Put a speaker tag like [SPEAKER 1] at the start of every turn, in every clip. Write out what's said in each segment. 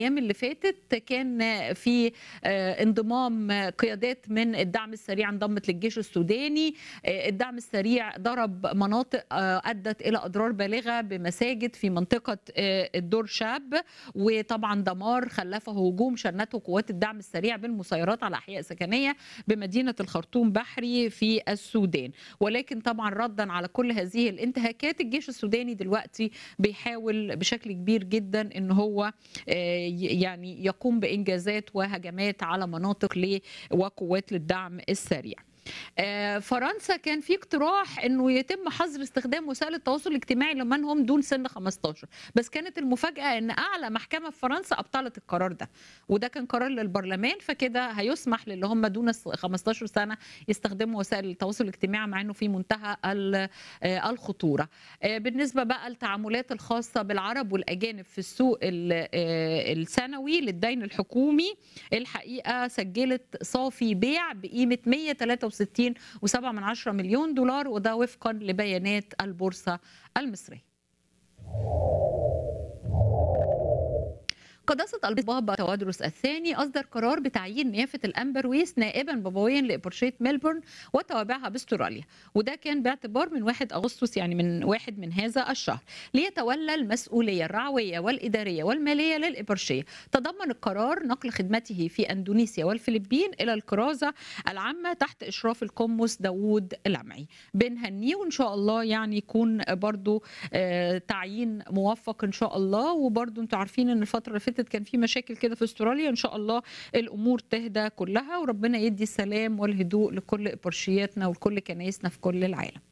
[SPEAKER 1] الايام اللي فاتت كان في انضمام قيادات من الدعم السريع انضمت للجيش السوداني الدعم السريع ضرب مناطق ادت الى اضرار بالغه بمساجد في منطقه الدور شاب وطبعا دمار خلفه هجوم شنته قوات الدعم السريع بالمسيرات على احياء سكنيه بمدينه الخرطوم بحري في السودان ولكن طبعا ردا على كل هذه الانتهاكات الجيش السوداني دلوقتي بيحاول بشكل كبير جدا ان هو يعني يقوم بانجازات وهجمات على مناطق وقوات للدعم السريع فرنسا كان في اقتراح انه يتم حظر استخدام وسائل التواصل الاجتماعي لمن هم دون سن 15 بس كانت المفاجاه ان اعلى محكمه في فرنسا ابطلت القرار ده وده كان قرار للبرلمان فكده هيسمح للي هم دون 15 سنه يستخدموا وسائل التواصل الاجتماعي مع انه في منتهى الخطوره بالنسبه بقى التعاملات الخاصه بالعرب والاجانب في السوق السنوي للدين الحكومي الحقيقه سجلت صافي بيع بقيمه 163 و7 من عشرة مليون دولار وده وفقا لبيانات البورصة المصرية قداسة البابا توادرس الثاني أصدر قرار بتعيين نيافة الأمبرويس نائبا بابويا لإبرشية ميلبورن وتوابعها باستراليا وده كان باعتبار من 1 أغسطس يعني من واحد من هذا الشهر ليتولى المسؤولية الرعوية والإدارية والمالية للإبرشية تضمن القرار نقل خدمته في أندونيسيا والفلبين إلى الكرازة العامة تحت إشراف القمص داوود العمعي بنهنيه وإن شاء الله يعني يكون برضو تعيين موفق إن شاء الله وبرضو أنتوا عارفين إن الفترة اللي فاتت كان في مشاكل كده في استراليا ان شاء الله الامور تهدى كلها وربنا يدي السلام والهدوء لكل ابرشياتنا ولكل كنايسنا في كل العالم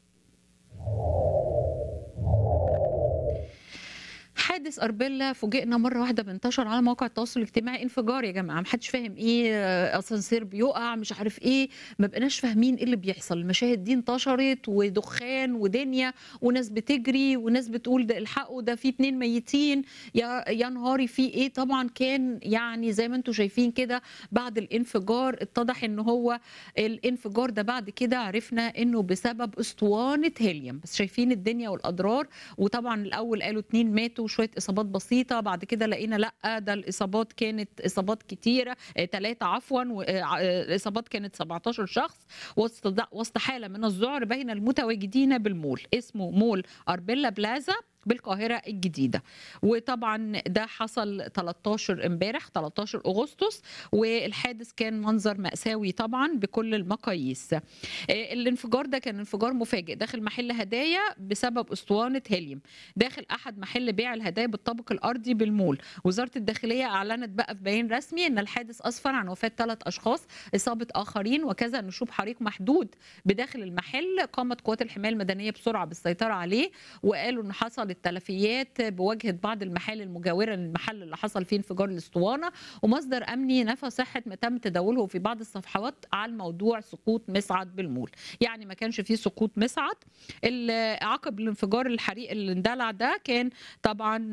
[SPEAKER 1] حادث اربيلا فوجئنا مره واحده بانتشر على مواقع التواصل الاجتماعي انفجار يا جماعه محدش فاهم ايه اسانسير بيقع مش عارف ايه ما بقناش فاهمين ايه اللي بيحصل المشاهد دي انتشرت ودخان ودنيا وناس بتجري وناس بتقول ده الحقوا ده في اتنين ميتين يا يا نهاري في ايه طبعا كان يعني زي ما انتم شايفين كده بعد الانفجار اتضح ان هو الانفجار ده بعد كده عرفنا انه بسبب اسطوانه هيليوم بس شايفين الدنيا والاضرار وطبعا الاول قالوا اتنين ماتوا شويه اصابات بسيطه بعد كده لقينا لا ده الاصابات كانت اصابات كتيره ثلاثه عفوا الاصابات كانت 17 شخص وسط وسط حاله من الذعر بين المتواجدين بالمول اسمه مول اربيلا بلازا بالقاهرة الجديدة وطبعا ده حصل 13 امبارح 13 أغسطس والحادث كان منظر مأساوي طبعا بكل المقاييس الانفجار ده كان انفجار مفاجئ داخل محل هدايا بسبب اسطوانة هيليوم داخل أحد محل بيع الهدايا بالطابق الأرضي بالمول وزارة الداخلية أعلنت بقى في بيان رسمي أن الحادث أسفر عن وفاة ثلاث أشخاص إصابة آخرين وكذا نشوب حريق محدود بداخل المحل قامت قوات الحماية المدنية بسرعة بالسيطرة عليه وقالوا أنه حصل التلفيات بواجهه بعض المحال المجاوره للمحل اللي حصل فيه انفجار الاسطوانه ومصدر امني نفى صحه ما تم تداوله في بعض الصفحات على موضوع سقوط مسعد بالمول يعني ما كانش فيه سقوط مسعد عقب الانفجار الحريق اللي اندلع ده كان طبعا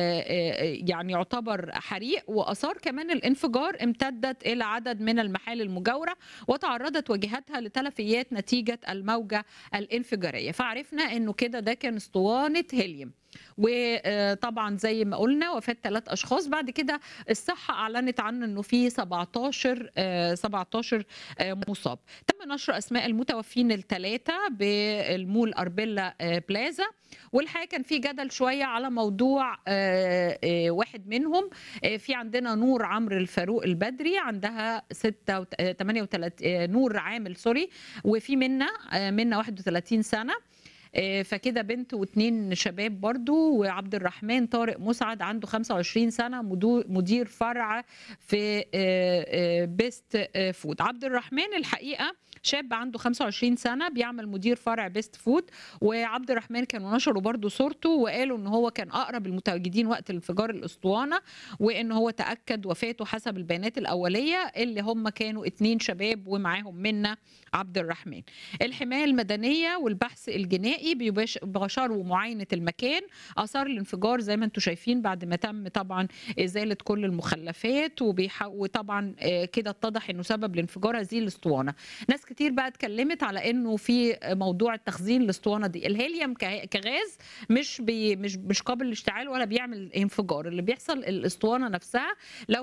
[SPEAKER 1] يعني يعتبر حريق واثار كمان الانفجار امتدت الى عدد من المحال المجاوره وتعرضت واجهتها لتلفيات نتيجه الموجه الانفجاريه فعرفنا انه كده ده كان اسطوانه هيليوم وطبعا زي ما قلنا وفاه ثلاث اشخاص بعد كده الصحه اعلنت عن انه في 17 17 مصاب تم نشر اسماء المتوفين الثلاثه بالمول اربيلا بلازا والحقيقه كان في جدل شويه على موضوع واحد منهم في عندنا نور عمرو الفاروق البدري عندها 6 38 نور عامل سوري وفي منا منا 31 سنه فكده بنت واثنين شباب برضو وعبد الرحمن طارق مسعد عنده 25 سنة مدير فرع في بيست فود عبد الرحمن الحقيقة شاب عنده 25 سنة بيعمل مدير فرع بيست فود وعبد الرحمن كانوا نشروا برضو صورته وقالوا ان هو كان اقرب المتواجدين وقت انفجار الاسطوانة وان هو تأكد وفاته حسب البيانات الأولية اللي هم كانوا اتنين شباب ومعاهم منا عبد الرحمن الحماية المدنية والبحث الجنائي النهائي بيباش- باشروا معاينه المكان اثار الانفجار زي ما انتم شايفين بعد ما تم طبعا ازاله كل المخلفات وبيح... وطبعا آه، كده اتضح انه سبب الانفجار هذه الاسطوانه ناس كتير بقى اتكلمت على انه في موضوع التخزين الاسطوانه دي الهيليوم ك- كغاز مش بي مش مش قابل للاشتعال ولا بيعمل انفجار اللي بيحصل الاسطوانه نفسها لو